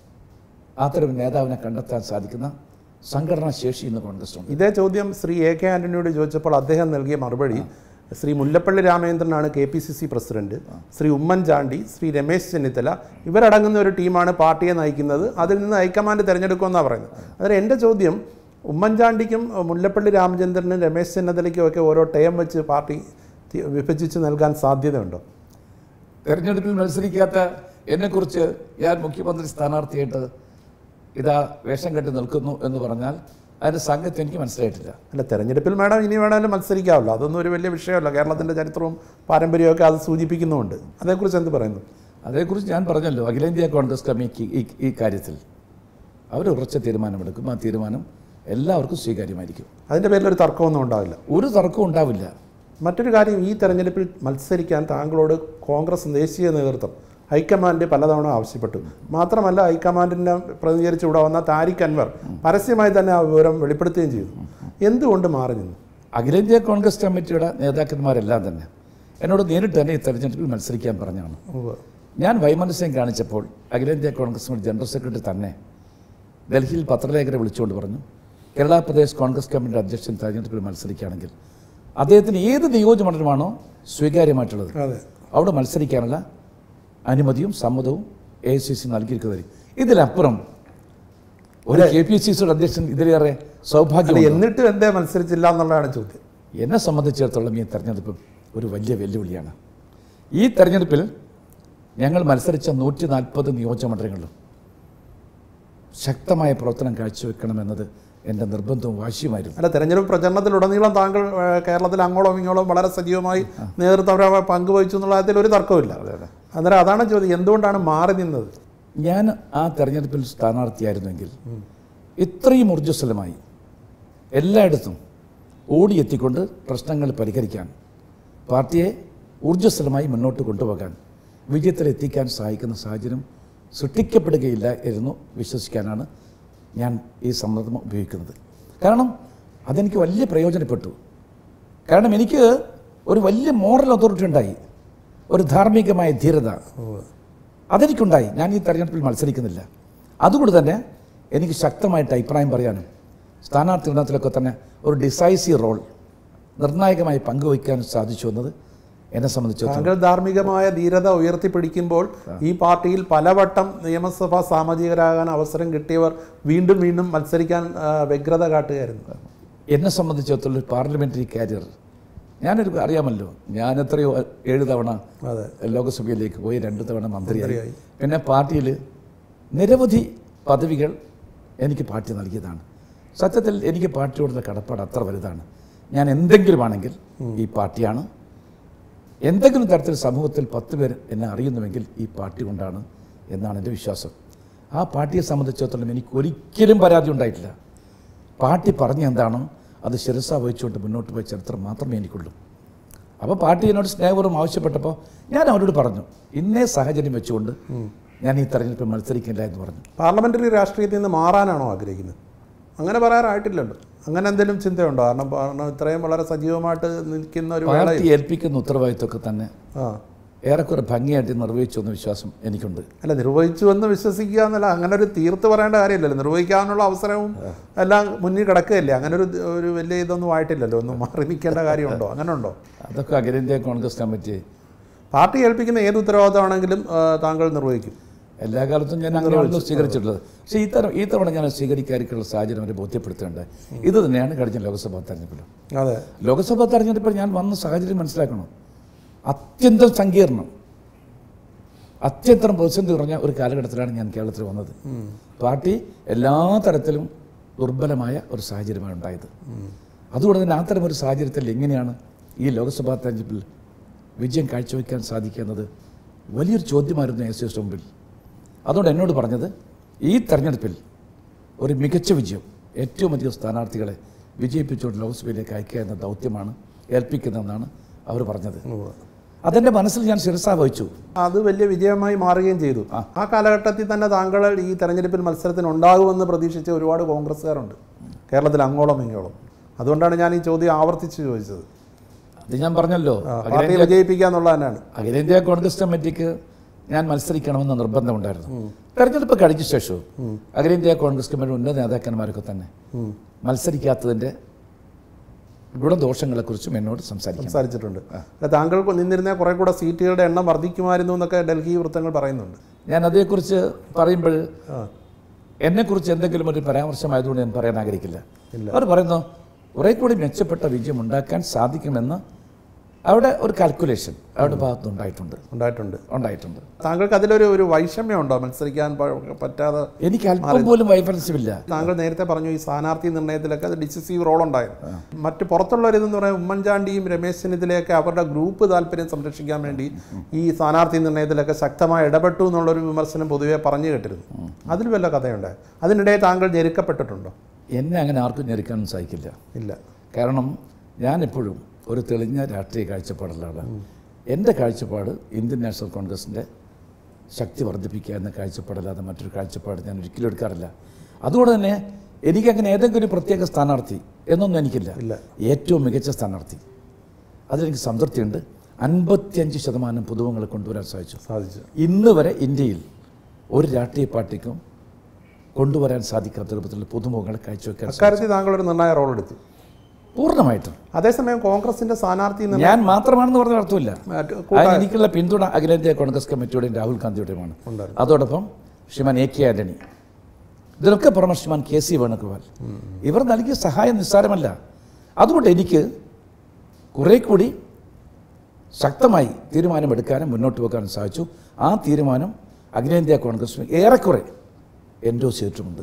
അത്തരം നേതാവിനെ കണ്ടെത്താൻ സാധിക്കുന്ന സംഘടനാ ശേഷി ഇന്ന് കോൺഗ്രസിനുണ്ട് ഇതേ ചോദ്യം ശ്രീ എ കെ ആന്റണിയോട് ചോദിച്ചപ്പോൾ അദ്ദേഹം നൽകിയ മറുപടി ശ്രീ മുല്ലപ്പള്ളി രാമചന്ദ്രനാണ് K P C C president Shri Oommen Chandy Shri Ramesh Chennithala ഇവരടങ്ങുന്ന ഒരു ടീമാണ് പാർട്ടിയെ നയിക്കുന്നത് അതിൽ നിന്ന് ഹൈക്കമാൻഡ് തിരഞ്ഞെടുക്കുമെന്നാണ് പറയുന്നത് അന്നേരം എൻ്റെ ചോദ്യം ഉമ്മൻചാണ്ടിക്കും മുല്ലപ്പള്ളി രാമചന്ദ്രനും രമേശ് ചെന്നിത്തലയ്ക്കും ഒക്കെ ഓരോ ടേം വെച്ച് പാർട്ടി തി- വിഭജിച്ച് നൽകാൻ സാധ്യതയുണ്ടോ തെരഞ്ഞെടുപ്പിൽ മത്സരിക്കാത്ത എന്നെക്കുറിച്ച് ഞാൻ മുഖ്യമന്ത്രി സ്ഥാനാർത്ഥിയായിട്ട് ഇതാ വേഷം കെട്ടി നിൽക്കുന്നു എന്ന് പറഞ്ഞാൽ അതിൻ്റെ സംഗതി എനിക്ക് മനസ്സിലായിട്ടില്ല അല്ല തെരഞ്ഞെടുപ്പിൽ മേഡം ഇനി വേണമെങ്കിലും മത്സരിക്കാമല്ലോ അതൊന്നും ഒരു വലിയ വിഷയമല്ല കേരളത്തിൻ്റെ ചരിത്രവും പാരമ്പര്യമൊക്കെ അത് സൂചിപ്പിക്കുന്നുമുണ്ട് അതേക്കുറിച്ച് എന്ത് പറയുന്നു അതേക്കുറിച്ച് ഞാൻ പറഞ്ഞല്ലോ അഖിലേന്ത്യാ കോൺഗ്രസ് കമ്മിറ്റി ഈ ഈ കാര്യത്തിൽ അവർ ഉറച്ച തീരുമാനമെടുക്കും ആ തീരുമാനം എല്ലാവർക്കും സ്വീകാര്യമായിരിക്കും അതിൻ്റെ പേരിൽ ഒരു തർക്കമൊന്നും ഉണ്ടാവില്ല ഒരു തർക്കവും ഉണ്ടാവില്ല മറ്റൊരു കാര്യം ഈ തെരഞ്ഞെടുപ്പിൽ മത്സരിക്കാൻ താങ്കളോട് കോൺഗ്രസ് ദേശീയ നേതൃത്വം ഹൈക്കമാൻഡ് പലതവണ ആവശ്യപ്പെട്ടു മാത്രമല്ല ഹൈക്കമാൻഡിനെ പ്രതിനിധീകരിച്ച് ഇവിടെ വന്ന താരിഖ് അൻവർ പരസ്യമായി തന്നെ ആ വിവരം വെളിപ്പെടുത്തുകയും ചെയ്തു എന്തുകൊണ്ട് മാറി നിന്നു അഖിലേന്ത്യാ കോൺഗ്രസ് കമ്മിറ്റിയുടെ നേതാക്കന്മാരെല്ലാം തന്നെ എന്നോട് നേരിട്ട് തന്നെ ഈ തെരഞ്ഞെടുപ്പിൽ മത്സരിക്കാൻ പറഞ്ഞാണ് ഉവ്വ്. ഞാൻ വൈമനസ്യം കാണിച്ചപ്പോൾ അഖിലേന്ത്യാ കോൺഗ്രസ് കമ്മിറ്റി ജനറൽ സെക്രട്ടറി തന്നെ ഡൽഹിയിൽ പത്രലേഖകരെ വിളിച്ചുകൊണ്ട് പറഞ്ഞു കേരള പ്രദേശ് കോൺഗ്രസ് കമ്മിറ്റിയുടെ അധ്യക്ഷൻ തെരഞ്ഞെടുപ്പിൽ മത്സരിക്കുകയാണെങ്കിൽ അദ്ദേഹത്തിന് ഏത് നിയോജകമണ്ഡലമാണോ സ്വീകാര്യമായിട്ടുള്ളത് അതെ അവിടെ മത്സരിക്കാനുള്ള അനുമതിയും സമ്മതവും എ ഐ സി സി നൽകിയിരിക്കുന്നത് ഇതിലപ്പുറം ഒരു കെ പി സി സിയുടെ അധ്യക്ഷൻ ഇതിലേറെ അല്ല സൗഭാഗ്യം എന്നിട്ടും എന്തേ മത്സരിച്ചില്ല എന്നുള്ളതാണ് ചോദ്യം എന്നെ സംബന്ധിച്ചിടത്തോളം ഈ തെരഞ്ഞെടുപ്പ് ഒരു വലിയ വെല്ലുവിളിയാണ് ഈ തെരഞ്ഞെടുപ്പിൽ ഞങ്ങൾ മത്സരിച്ച നൂറ്റി നാൽപ്പത് നിയോജകമണ്ഡലങ്ങളിലും ശക്തമായ പ്രവർത്തനം കാഴ്ചവെക്കണമെന്നത് എൻ്റെ നിർബന്ധവും വാശിയുമായിരുന്നു അല്ല തെരഞ്ഞെടുപ്പ് പ്രചരണത്തിലുടനീളം താങ്കൾ ഏഹ്, കേരളത്തിൽ അങ്ങോളം ഇങ്ങോളം വളരെ സജീവമായി നേതൃത്വ പങ്കുവഹിച്ചു എന്നുള്ള കാര്യത്തിൽ ഒരു തർക്കമില്ല അന്നേരം അതാണ് ചോദ്യം എന്തുകൊണ്ടാണ് മാറി നിന്നത് ഞാൻ ആ തെരഞ്ഞെടുപ്പിൽ സ്ഥാനാർത്ഥിയായിരുന്നെങ്കിൽ ഇത്രയും ഊർജ്ജസ്വലമായി എല്ലായിടത്തും ഓടിയെത്തിക്കൊണ്ട് പ്രശ്നങ്ങൾ പരിഹരിക്കാൻ പാർട്ടിയെ ഊർജ്ജസ്വലമായി മുന്നോട്ട് കൊണ്ടുപോകാൻ വിജയത്തിലെത്തിക്കാൻ സഹായിക്കുന്ന സാഹചര്യം സൃഷ്ടിക്കപ്പെടുകയില്ല എന്ന് വിശ്വസിക്കാനാണ് ഞാൻ ഈ സമ്മർദ്ദം ഉപയോഗിക്കുന്നത് കാരണം അതെനിക്ക് വലിയ പ്രയോജനപ്പെട്ടു കാരണം എനിക്ക് ഒരു വലിയ മോറൽ അതോറിറ്റി ഉണ്ടായി ഒരു ധാർമ്മികമായ ധീരത അതെനിക്കുണ്ടായി ഞാൻ ഈ തെരഞ്ഞെടുപ്പിൽ മത്സരിക്കുന്നില്ല അതുകൊണ്ട് തന്നെ എനിക്ക് ശക്തമായിട്ട് അഭിപ്രായം പറയാനും സ്ഥാനാർത്ഥി നിർണയത്തിലൊക്കെ തന്നെ ഒരു ഡിസൈസീവ് റോൾ നിർണായകമായി പങ്കുവയ്ക്കാൻ സാധിച്ചു എന്നത് എന്നെ സംബന്ധിച്ചിടത്തോളം താങ്കൾ ധാർമ്മികമായ ധീരത ഉയർത്തിപ്പിടിക്കുമ്പോൾ ഈ പാർട്ടിയിൽ പലവട്ടം നിയമസഭാ സാമാജികരാകാൻ അവസരം കിട്ടിയവർ വീണ്ടും വീണ്ടും മത്സരിക്കാൻ ആ, വ്യഗ്രത കാട്ടുകയായിരുന്നു എന്നെ സംബന്ധിച്ചിടത്തോളം ഒരു പാർലമെൻ്ററി കാരിയർ ഞാനൊരു അറിയാമല്ലോ ഞാൻ എത്രയോ ഏഴ് തവണ അതെ ലോകസഭയിലേക്ക് പോയി രണ്ട് തവണ മന്ത്രിയായി പിന്നെ പാർട്ടിയിൽ നിരവധി പദവികൾ എനിക്ക് പാർട്ടി നൽകിയതാണ് സത്യത്തിൽ എനിക്ക് പാർട്ടിയോടുള്ള കടപ്പാട് അത്ര വലുതാണ് ഞാൻ എന്തെങ്കിലും ആണെങ്കിൽ ഈ പാർട്ടിയാണ് എന്തെങ്കിലും തരത്തിൽ സമൂഹത്തിൽ പത്ത് പേർ എന്നെ അറിയുന്നുവെങ്കിൽ ഈ പാർട്ടി കൊണ്ടാണ് എന്നാണ് എൻ്റെ വിശ്വാസം ആ പാർട്ടിയെ സംബന്ധിച്ചിടത്തോളം എനിക്ക് ഒരിക്കലും പരാതി ഉണ്ടായിട്ടില്ല പാർട്ടി പറഞ്ഞ എന്താണോ അത് ശിരസ വഹിച്ചുകൊണ്ട് മുന്നോട്ട് പോയ ചരിത്രം മാത്രമേ എനിക്കുള്ളൂ അപ്പോൾ പാർട്ടി എന്നോട് സ്നേഹപൂർവ്വം ആവശ്യപ്പെട്ടപ്പോൾ ഞാൻ അവരോട് പറഞ്ഞു ഇന്നേ സാഹചര്യം വെച്ചുകൊണ്ട് ഞാൻ ഈ തെരഞ്ഞെടുപ്പിൽ മത്സരിക്കില്ല എന്ന് പറഞ്ഞു പാർലമെന്ററി രാഷ്ട്രീയത്തിൽ നിന്ന് മാറാനാണോ ആഗ്രഹിക്കുന്നത് അങ്ങനെ പറയാറായിട്ടില്ലല്ലോ അങ്ങനെ എന്തെങ്കിലും ചിന്തയുണ്ടോ കാരണം കാരണം ഇത്രയും വളരെ സജീവമായിട്ട് നിൽക്കുന്ന ഒരു വേളയിൽ പാർട്ടി ഏൽപ്പിക്കുന്ന ഉത്തരവാദിത്വമൊക്കെ തന്നെ ആ ഏറെക്കുറെ ഭംഗിയായിട്ട് നിർവഹിച്ചു എന്ന വിശ്വാസം എനിക്കുണ്ട് അല്ല നിർവഹിച്ചു എന്ന് വിശ്വസിക്കുക എന്നല്ല അങ്ങനെ ഒരു തീർത്ത് പറയേണ്ട കാര്യമില്ലല്ലോ നിർവഹിക്കാനുള്ള അവസരവും എല്ലാം മുന്നിൽ കിടക്കുകയല്ലേ അങ്ങനെ ഒരു ഒരു വലിയ ഇതൊന്നും ആയിട്ടില്ലല്ലോ ഒന്നും മാറി നിൽക്കേണ്ട കാര്യമുണ്ടോ അങ്ങനെ ഉണ്ടോ അതൊക്കെ അഖിലേന്ത്യാ കോൺഗ്രസ് കമ്മിറ്റി പാർട്ടി ഏൽപ്പിക്കുന്ന ഏത് ഉത്തരവാദിത്തമാണെങ്കിലും ആ, താങ്കൾ നിർവഹിക്കും എല്ലാ കാലത്തും ഞാൻ അങ്ങനെയാണല്ലോ സ്വീകരിച്ചിട്ടുള്ളത് പക്ഷേ ഈ തവണ ഈ തവണ ഞാൻ സ്വീകരിക്കാതിരിക്കുള്ള സാഹചര്യം അവരെ ബോധ്യപ്പെടുത്തേണ്ടത് ഇത് തന്നെയാണ് കഴിഞ്ഞ ലോക്സഭാ തെരഞ്ഞെടുപ്പിലും അതെ ലോക്സഭാ തെരഞ്ഞെടുപ്പിൽ ഞാൻ വന്ന സാഹചര്യം മനസ്സിലാക്കണം അത്യന്തം സങ്കീർണം അത്യന്തം പ്രതിസന്ധി കുറഞ്ഞ ഒരു കാലഘട്ടത്തിലാണ് ഞാൻ കേരളത്തിൽ വന്നത് പാർട്ടി എല്ലാ തരത്തിലും ദുർബലമായ ഒരു സാഹചര്യമാണ് ഉണ്ടായത് അതുകൊണ്ട് തന്നെ അത്തരം ഒരു സാഹചര്യത്തിൽ എങ്ങനെയാണ് ഈ ലോക്സഭാ തെരഞ്ഞെടുപ്പിൽ വിജയം കാഴ്ചവെക്കാൻ സാധിക്കുന്നത് വലിയൊരു ചോദ്യമായിരുന്നു എസ് എസ് മുമ്പിൽ അതുകൊണ്ട് എന്നോട് പറഞ്ഞത് ഈ തെരഞ്ഞെടുപ്പിൽ ഒരു മികച്ച വിജയം ഏറ്റവും അധികം സ്ഥാനാർത്ഥികളെ വിജയിപ്പിച്ചുകൊണ്ട് ലോക്സഭയിലേക്ക് അയക്കുക എന്ന ദൗത്യമാണ് ഏൽപ്പിക്കുന്നതെന്നാണ് അവർ പറഞ്ഞത് അതെൻ്റെ മനസ്സിൽ ഞാൻ ശിരസാ വഹിച്ചു അത് വലിയ വിജയമായി മാറുകയും ചെയ്തു ആ കാലഘട്ടത്തിൽ തന്നെ താങ്കൾ ഈ തെരഞ്ഞെടുപ്പിൽ മത്സരത്തിന് ഉണ്ടാകുമെന്ന് പ്രതീക്ഷിച്ച ഒരുപാട് കോൺഗ്രസ്സുകാരുണ്ട് കേരളത്തിൽ അങ്ങോളം ഇങ്ങോളം അതുകൊണ്ടാണ് ഞാൻ ഈ ചോദ്യം ആവർത്തിച്ച് ചോദിച്ചത് അത് ഞാൻ പറഞ്ഞല്ലോ ആ, പാർട്ടിയെ വിജയിപ്പിക്കുക എന്നുള്ളത് തന്നെയാണ് അഖിലേന്ത്യാ കോൺഗ്രസ് കമ്മിറ്റിക്ക് ഞാൻ മത്സരിക്കണമെന്ന് നിർബന്ധമുണ്ടായിരുന്നു തെരഞ്ഞെടുപ്പ് കഴിഞ്ഞ ശേഷവും അഖിലേന്ത്യാ കോൺഗ്രസ് കമ്മിറ്റി ഉന്നത നേതാക്കന്മാരൊക്കെ തന്നെ മത്സരിക്കാത്തതിൻ്റെ ഗുണദോഷങ്ങളെക്കുറിച്ചും എന്നോട് സംസാരിക്കണം സംസാരിച്ചിട്ടുണ്ട് അല്ല, താങ്കൾ നിന്നിരുന്ന കുറെ കൂടെ സീറ്റുകളുടെ എണ്ണം വർദ്ധിക്കുമായിരുന്നു എന്നൊക്കെ ഡൽഹി വൃത്തങ്ങൾ പറയുന്നുണ്ട് ഞാൻ അതേക്കുറിച്ച് പറയുമ്പോൾ ആ എന്നെക്കുറിച്ച് എന്തെങ്കിലും ഒരു പരാമർശമായതുകൊണ്ട് ഞാൻ പറയാൻ ആഗ്രഹിക്കില്ല ഇല്ല. അവർ പറയുന്നു കുറെ കൂടി മെച്ചപ്പെട്ട വിജയം ഉണ്ടാക്കാൻ സാധിക്കുമെന്ന് അവിടെ ഒരു കാൽക്കുലേഷൻ അവരുടെ ഭാഗത്ത് ഉണ്ടായിട്ടുണ്ട് ഉണ്ടായിട്ടുണ്ട് ഉണ്ടായിട്ടുണ്ട് താങ്കൾക്ക് അതിലൊരു ഒരു വൈഷമ്യം ഉണ്ടോ മത്സരിക്കാൻ പ- പറ്റാതെ എനിക്ക് അല്പം പോലും വൈഫല്യമില്ല താങ്കൾ നേരത്തെ പറഞ്ഞു ഈ സ്ഥാനാർത്ഥി നിർണ്ണയത്തിലൊക്കെ അത് ഡിസിസീവ് റോൾ ഉണ്ടായിരുന്നു മറ്റ് പുറത്തുള്ളവരിതെന്ന് പറയാൻ ഉമ്മൻചാണ്ടിയും രമേശ് ചെന്നിത്തലയൊക്കെ അവരുടെ ഗ്രൂപ്പ് താല്പര്യം സംരക്ഷിക്കാൻ വേണ്ടി ഈ സ്ഥാനാർത്ഥി നിർണ്ണയത്തിലൊക്കെ ശക്തമായി ഇടപെട്ടു എന്നുള്ളൊരു വിമർശനം പൊതുവെ പറഞ്ഞു കേട്ടിരുന്നു അതിൽ വല്ല കഥയുണ്ട് അതിനിടെ താങ്കൾ ഞെരുക്കപ്പെട്ടിട്ടുണ്ടോ എന്നെ അങ്ങനെ ആർക്കും ഞെരുക്കാനും സാധിക്കില്ല ഇല്ല കാരണം ഞാനെപ്പോഴും ഒരു തെളിഞ്ഞ രാഷ്ട്രീയ കാഴ്ചപ്പാടുള്ളതാണ് എൻ്റെ കാഴ്ചപ്പാട് ഇന്ത്യൻ നാഷണൽ കോൺഗ്രസിൻ്റെ ശക്തി വർദ്ധിപ്പിക്കുക എന്ന കാഴ്ചപ്പാടല്ലാതെ മറ്റൊരു കാഴ്ചപ്പാട് ഞാൻ ഒരിക്കലും എടുക്കാറില്ല അതുകൊണ്ട് തന്നെ എനിക്കങ്ങനെ ഏതെങ്കിലും ഒരു പ്രത്യേക സ്ഥാനാർത്ഥി എന്നൊന്നും എനിക്കില്ല ഇല്ല. ഏറ്റവും മികച്ച സ്ഥാനാർത്ഥി അതിലെനിക്ക് സംതൃപ്തിയുണ്ട് അൻപത്തിയഞ്ച് ശതമാനം പുതുവങ്ങൾ കൊണ്ടുവരാൻ സാധിച്ചു സാധിച്ചു ഇന്ന് വരെ ഇന്ത്യയിൽ ഒരു രാഷ്ട്രീയ പാർട്ടിക്കും കൊണ്ടുവരാൻ സാധിക്കാത്ത രൂപത്തിലുള്ള പുതുമുഖങ്ങളെ കാഴ്ചവെക്കാൻ സാധിച്ചു. അക്കാര്യത്തിൽ താങ്കൾ ഒരു നിർണായക റോൾ എടുത്തു പൂർണ്ണമായിട്ടും അതേസമയം കോൺഗ്രസിന്റെ സ്ഥാനാർത്ഥി നിർണ്ണയം ഞാൻ മാത്രമാണെന്ന് പറഞ്ഞ അർത്ഥമില്ല മറ്റ് അതിന് എനിക്കുള്ള പിന്തുണ അഖിലേന്ത്യാ കോൺഗ്രസ് കമ്മിറ്റിയുടെയും രാഹുൽ ഗാന്ധിയുടെയുമാണ് ഉണ്ടായിരുന്നു. അതോടൊപ്പം ശ്രീമാൻ എ കെ ആന്റണി ഇതിനൊക്കെ പുറമെ ശ്രീമാൻ കെ സി വേണുഗോപാൽ ഇവർ നൽകിയ സഹായം നിസ്സാരമല്ല അതുകൊണ്ട് എനിക്ക് കുറേ കൂടി ശക്തമായി തീരുമാനമെടുക്കാനും മുന്നോട്ട് പോകാനും സാധിച്ചു ആ തീരുമാനം അഖിലേന്ത്യാ കോൺഗ്രസിന് ഏറെക്കുറെ എൻഡോസ് ചെയ്തിട്ടുമുണ്ട്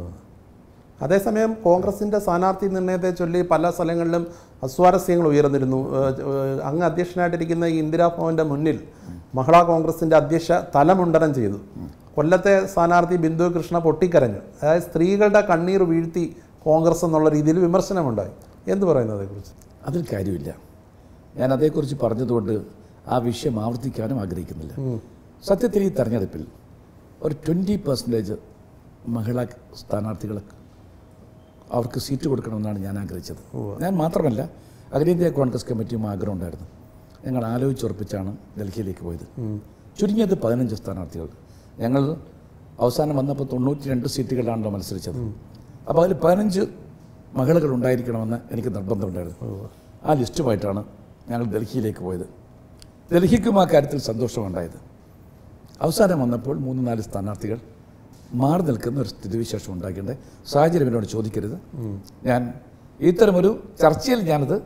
അതേസമയം കോൺഗ്രസിന്റെ സ്ഥാനാർത്ഥി നിർണയത്തെ ചൊല്ലി പല സ്ഥലങ്ങളിലും അസ്വാരസ്യങ്ങൾ ഉയർന്നിരുന്നു ഏഹ് ഏഹ് അങ്ങ് അധ്യക്ഷനായിട്ടിരിക്കുന്ന ഈ ഇന്ദിരാഭവന്റെ മുന്നിൽ മഹിളാ കോൺഗ്രസിന്റെ അധ്യക്ഷ തലമുണ്ടനം ചെയ്തു കൊല്ലത്തെ സ്ഥാനാർത്ഥി ബിന്ദു കൃഷ്ണ പൊട്ടിക്കരഞ്ഞു അതായത് സ്ത്രീകളുടെ കണ്ണീർ വീഴ്ത്തി കോൺഗ്രസ് എന്നുള്ള രീതിയിൽ വിമർശനമുണ്ടായി എന്ത് പറയുന്നു അതേക്കുറിച്ച് അതിൽ കാര്യമില്ല ഞാൻ അതേക്കുറിച്ച് പറഞ്ഞതുകൊണ്ട് ആ വിഷയം ആവർത്തിക്കാനും ആഗ്രഹിക്കുന്നില്ല സത്യത്തിൽ ഈ തെരഞ്ഞെടുപ്പിൽ ഒരു ട്വൻറ്റി പെർസെൻറ്റേജ് മഹിളാ സ്ഥാനാർത്ഥികൾക്ക് അവർക്ക് സീറ്റ് കൊടുക്കണമെന്നാണ് ഞാൻ ആഗ്രഹിച്ചത് ഞാൻ മാത്രമല്ല അഖിലേന്ത്യാ കോൺഗ്രസ് കമ്മിറ്റിയും ആഗ്രഹം ഉണ്ടായിരുന്നു ഞങ്ങൾ ആലോചിച്ചുറപ്പിച്ചാണ് ഡൽഹിയിലേക്ക് പോയത് ചുരുങ്ങിയത് പതിനഞ്ച് സ്ഥാനാർത്ഥികൾ ഞങ്ങൾ അവസാനം വന്നപ്പോൾ തൊണ്ണൂറ്റി രണ്ട് സീറ്റുകളിലാണല്ലോ മത്സരിച്ചത് അപ്പോൾ അതിൽ പതിനഞ്ച് മഹിളകൾ ഉണ്ടായിരിക്കണമെന്ന് എനിക്ക് നിർബന്ധമുണ്ടായിരുന്നു ആ ലിസ്റ്റുമായിട്ടാണ് ഞങ്ങൾ ഡൽഹിയിലേക്ക് പോയത് ഡൽഹിക്കും ആ കാര്യത്തിൽ സന്തോഷമുണ്ടായത് അവസാനം വന്നപ്പോൾ മൂന്ന് നാല് സ്ഥാനാർത്ഥികൾ മാറി നിൽക്കുന്ന ഒരു സ്ഥിതിവിശേഷം ഉണ്ടാക്കേണ്ട സാഹചര്യം എന്നോട് ചോദിക്കരുത് ഞാൻ ഇത്തരമൊരു ചർച്ചയിൽ ഞാനത്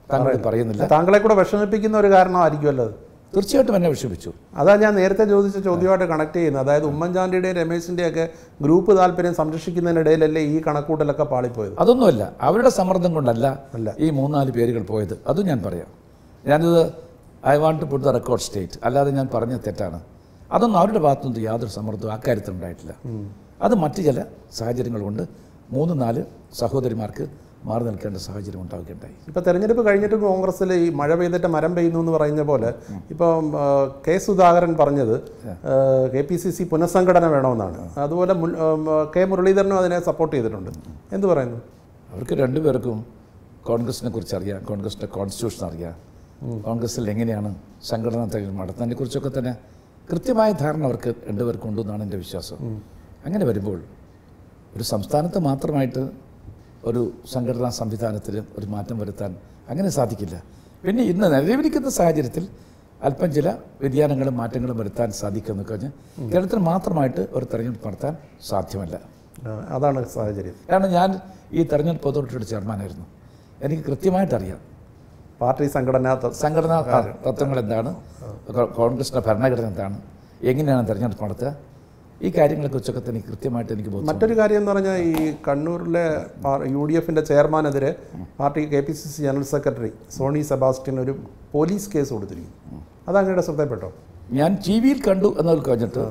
താങ്കൾ പറയുന്നില്ല താങ്കളെ കൂടെ വിഷമിപ്പിക്കുന്ന ഒരു കാരണമായിരിക്കുമല്ലോ അത് തീർച്ചയായിട്ടും എന്നെ വിഷമിച്ചു അതാ ഞാൻ നേരത്തെ ചോദിച്ച ചോദ്യമായിട്ട് കണക്ട് ചെയ്യുന്നത് അതായത് ഉമ്മൻചാണ്ടിയുടെയും രമേശിൻ്റെയും ഒക്കെ ഗ്രൂപ്പ് താല്പര്യം സംരക്ഷിക്കുന്നതിനിടയിലല്ലേ ഈ കണക്കൂട്ടലൊക്കെ പാളിപ്പോയത് അതൊന്നുമല്ല അവരുടെ സമ്മർദ്ദം കൊണ്ടല്ല അല്ല. ഈ മൂന്നാല് പേരുകൾ പോയത് അതും ഞാൻ പറയാം ഞാനിത് I want to put the record state അല്ലാതെ ഞാൻ പറഞ്ഞ തെറ്റാണ് അതൊന്നും അവരുടെ ഭാഗത്തുനിന്ന് യാതൊരു സമ്മർദ്ദവും അക്കാര്യത്തിൽ ഉണ്ടായിട്ടില്ല അത് മറ്റു ചില സാഹചര്യങ്ങൾ കൊണ്ട് മൂന്ന് നാല് സഹോദരിമാർക്ക് മാറി നിൽക്കേണ്ട സാഹചര്യം ഉണ്ടാവുകയുണ്ടായി ഇപ്പൊ തെരഞ്ഞെടുപ്പ് കഴിഞ്ഞിട്ട് കോൺഗ്രസ്സിൽ ഈ മഴ പെയ്തിട്ട് മരം പെയ്യുന്നു എന്ന് പറയുന്ന പോലെ ഇപ്പം ആ, കെ സുധാകരൻ പറഞ്ഞത് കെ പി സി സി പുനഃസംഘടന വേണമെന്നാണ് അതുപോലെ മുൽ- ആ, കെ മുരളീധരനും അതിനെ സപ്പോർട്ട് ചെയ്തിട്ടുണ്ട് എന്ത് പറയുന്നു അവർക്ക് രണ്ടുപേർക്കും കോൺഗ്രസിനെ കുറിച്ച് അറിയാം കോൺഗ്രസിൻ്റെ കോൺസ്റ്റിറ്റ്യൂഷൻ അറിയാം കോൺഗ്രസിൽ എങ്ങനെയാണ് സംഘടനാ തെരഞ്ഞെടുപ്പ് നടത്തുന്നതിനെ കുറിച്ചൊക്കെ തന്നെ കൃത്യമായ ധാരണ അവർക്ക് രണ്ടുപേർക്കും ഉണ്ടെന്നാണ് എൻ്റെ വിശ്വാസം അങ്ങനെ വരുമ്പോൾ ഒരു സംസ്ഥാനത്ത് മാത്രമായിട്ട് ഒരു സംഘടനാ സംവിധാനത്തിൽ ഒരു മാറ്റം വരുത്താൻ അങ്ങനെ സാധിക്കില്ല പിന്നെ ഇന്ന് നിലവിലിരിക്കുന്ന സാഹചര്യത്തിൽ അല്പം ചില വ്യതിയാനങ്ങളും മാറ്റങ്ങളും വരുത്താൻ സാധിക്കുമെന്ന് കഴിഞ്ഞാൽ കേരളത്തിൽ മാത്രമായിട്ട് ഒരു തെരഞ്ഞെടുപ്പ് നടത്താൻ സാധ്യമല്ല ആ, അതാണ് സാഹചര്യം കാരണം ഞാൻ ഈ തെരഞ്ഞെടുപ്പ് അതോറിറ്റിയുടെ ചെയർമാനായിരുന്നു എനിക്ക് കൃത്യമായിട്ട് അറിയാം പാർട്ടി സംഘടനാ ത- സംഘടനാ തത്വങ്ങൾ എന്താണ് കോ- കോൺഗ്രസിൻ്റെ ഭരണഘടന എന്താണ് എങ്ങനെയാണ് തെരഞ്ഞെടുപ്പ് നടത്തുക ഈ കാര്യങ്ങളെക്കുറിച്ചൊക്കെ തന്നെ കൃത്യമായിട്ട് എനിക്ക് ബോധ്യം മറ്റൊരു കാര്യം എന്ന് പറഞ്ഞാൽ ഈ കണ്ണൂരിലെ യു ഡി എഫിൻ്റെ ചെയർമാനെതിരെ party K P C C general secretary Sony Sebastian ഒരു പോലീസ് കേസ് കൊടുത്തിരിക്കുന്നു അത് അങ്ങയുടെ ശ്രദ്ധയിൽപ്പെട്ടോ ഞാൻ ടി വിയിൽ കണ്ടു എന്നതിൽ കഴിഞ്ഞിട്ട്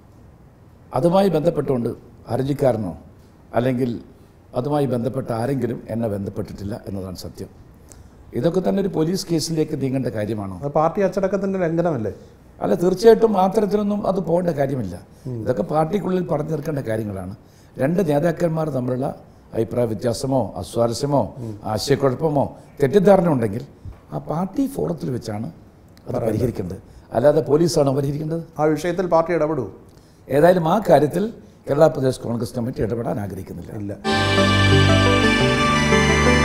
അതുമായി ബന്ധപ്പെട്ടുകൊണ്ട് ഹർജിക്കാരനോ അല്ലെങ്കിൽ അതുമായി ബന്ധപ്പെട്ട ആരെങ്കിലും എന്നെ ബന്ധപ്പെട്ടിട്ടില്ല എന്നതാണ് സത്യം ഇതൊക്കെ തന്നെ ഒരു പോലീസ് കേസിലേക്ക് നീങ്ങേണ്ട കാര്യമാണോ അത് പാർട്ടി അച്ചടക്കത്തിൻ്റെ ലംഘനമല്ലേ അല്ല തീർച്ചയായിട്ടും ആ തരത്തിലൊന്നും അത് പോകേണ്ട കാര്യമില്ല ഇതൊക്കെ പാർട്ടിക്കുള്ളിൽ പറഞ്ഞു തീർക്കേണ്ട കാര്യങ്ങളാണ് രണ്ട് നേതാക്കന്മാർ തമ്മിലുള്ള അഭിപ്രായ വ്യത്യാസമോ അസ്വാരസ്യമോ ആശയക്കുഴപ്പമോ തെറ്റിദ്ധാരണ ഉണ്ടെങ്കിൽ ആ പാർട്ടി ഫോറത്തിൽ വെച്ചാണ് അത് പരിഹരിക്കേണ്ടത് അല്ലാതെ പോലീസാണോ പരിഹരിക്കേണ്ടത് ആ വിഷയത്തിൽ പാർട്ടി ഇടപെടൂ ഏതായാലും ആ കാര്യത്തിൽ കേരള പ്രദേശ് കോൺഗ്രസ് കമ്മിറ്റി ഇടപെടാൻ ആഗ്രഹിക്കുന്നില്ല ഇല്ല